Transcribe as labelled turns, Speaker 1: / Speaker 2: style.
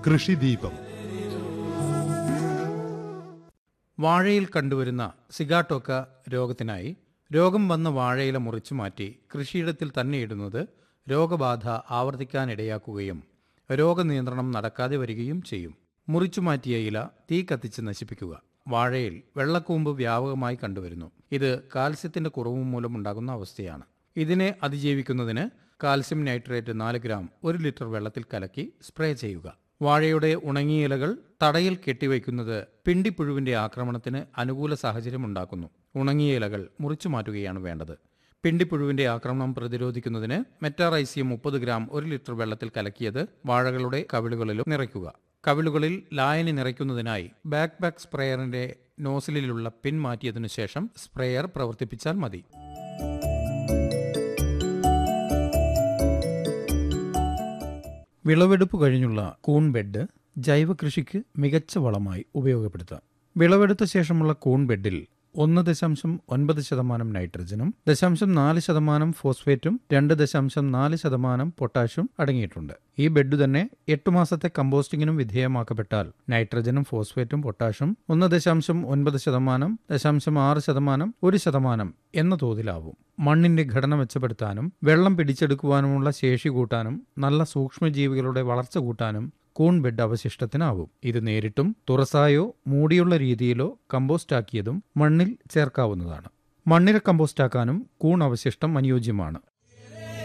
Speaker 1: കൃഷിദീപം
Speaker 2: വാഴയിൽ കണ്ടുവരുന്ന സിഗാട്ടോക്ക രോഗത്തിനായി രോഗം വന്ന വാഴയില മുറിച്ചു മാറ്റി കൃഷിയിടത്തിൽ തന്നെ ഇടുന്നത് രോഗബാധ ആവർത്തിക്കാനിടയാക്കുകയും രോഗനിയന്ത്രണം നടക്കാതെ വരികയും ചെയ്യും മുറിച്ചു മാറ്റിയ ഇല തീ കത്തിച്ച് നശിപ്പിക്കുക വാഴയിൽ വെള്ളക്കൂമ്പ് വ്യാപകമായി കണ്ടുവരുന്നു ഇത് കാൽസ്യത്തിന്റെ കുറവ് മൂലമുണ്ടാകുന്ന അവസ്ഥയാണ് ഇതിനെ അതിജീവിക്കുന്നതിന് കാൽസ്യം നൈട്രേറ്റ് നാല് ഗ്രാം ഒരു ലിറ്റർ വെള്ളത്തിൽ കലക്കി സ്പ്രേ ചെയ്യുക വാഴയുടെ ഉണങ്ങിയ ഇലകൾ തടയിൽ കെട്ടിവയ്ക്കുന്നത് പിണ്ടിപ്പുഴുവിന്റെ ആക്രമണത്തിന് അനുകൂല സാഹചര്യം ഉണ്ടാക്കുന്നു ഉണങ്ങിയ ഇലകൾ മുറിച്ചു മാറ്റുകയാണ് വേണ്ടത് പിണ്ടിപ്പുഴുവിന്റെ ആക്രമണം പ്രതിരോധിക്കുന്നതിന് മെറ്റാറൈസിയം മുപ്പത് ഗ്രാം ഒരു ലിറ്റർ വെള്ളത്തിൽ കലക്കിയത് വാഴകളുടെ കവിളുകളിലും നിറയ്ക്കുക കവിളുകളിൽ ലായനി നിറയ്ക്കുന്നതിനായി ബാക്ക് ബാക്ക് സ്പ്രേയറിന്റെ നോസിലിലുള്ള പിൻ മാറ്റിയതിനു ശേഷം സ്പ്രേയർ പ്രവർത്തിപ്പിച്ചാൽ മതി വിളവെടുപ്പ് കഴിഞ്ഞുള്ള കൂൺ ബെഡ് ജൈവ കൃഷിക്ക് മികച്ച വളമായി ഉപയോഗപ്പെടുത്താം വിളവെടുത്ത ശേഷമുള്ള കൂൺ ബെഡിൽ ഒന്ന് ദശാംശം ഒൻപത് ശതമാനം നൈട്രജനും ദശാംശം നാല് ശതമാനം ഫോസ്ഫേറ്റും രണ്ട് ദശാംശം നാല് ശതമാനം പൊട്ടാഷ്യം അടങ്ങിയിട്ടുണ്ട് ഈ ബെഡ് തന്നെ എട്ടു മാസത്തെ കമ്പോസ്റ്റിങ്ങിനും വിധേയമാക്കപ്പെട്ടാൽ നൈട്രജനും ഫോസ്ഫേറ്റും പൊട്ടാഷ്യം ഒന്ന് ദശാംശം ഒൻപത് ശതമാനം ദശാംശം ആറ് ശതമാനം ഒരു ശതമാനം എന്ന തോതിലാവും മണ്ണിന്റെ ഘടന മെച്ചപ്പെടുത്താനും വെള്ളം പിടിച്ചെടുക്കുവാനുമുള്ള ശേഷി കൂട്ടാനും നല്ല സൂക്ഷ്മജീവികളുടെ വളർച്ച കൂട്ടാനും കൂൺ ബെഡ് അവശിഷ്ടത്തിനാവും ഇത് നേരിട്ടും തുറസായോ മൂടിയുള്ള രീതിയിലോ കമ്പോസ്റ്റാക്കിയതും മണ്ണിൽ ചേർക്കാവുന്നതാണ് മണ്ണിര കമ്പോസ്റ്റാക്കാനും കൂൺ അവശിഷ്ടം അനുയോജ്യമാണ്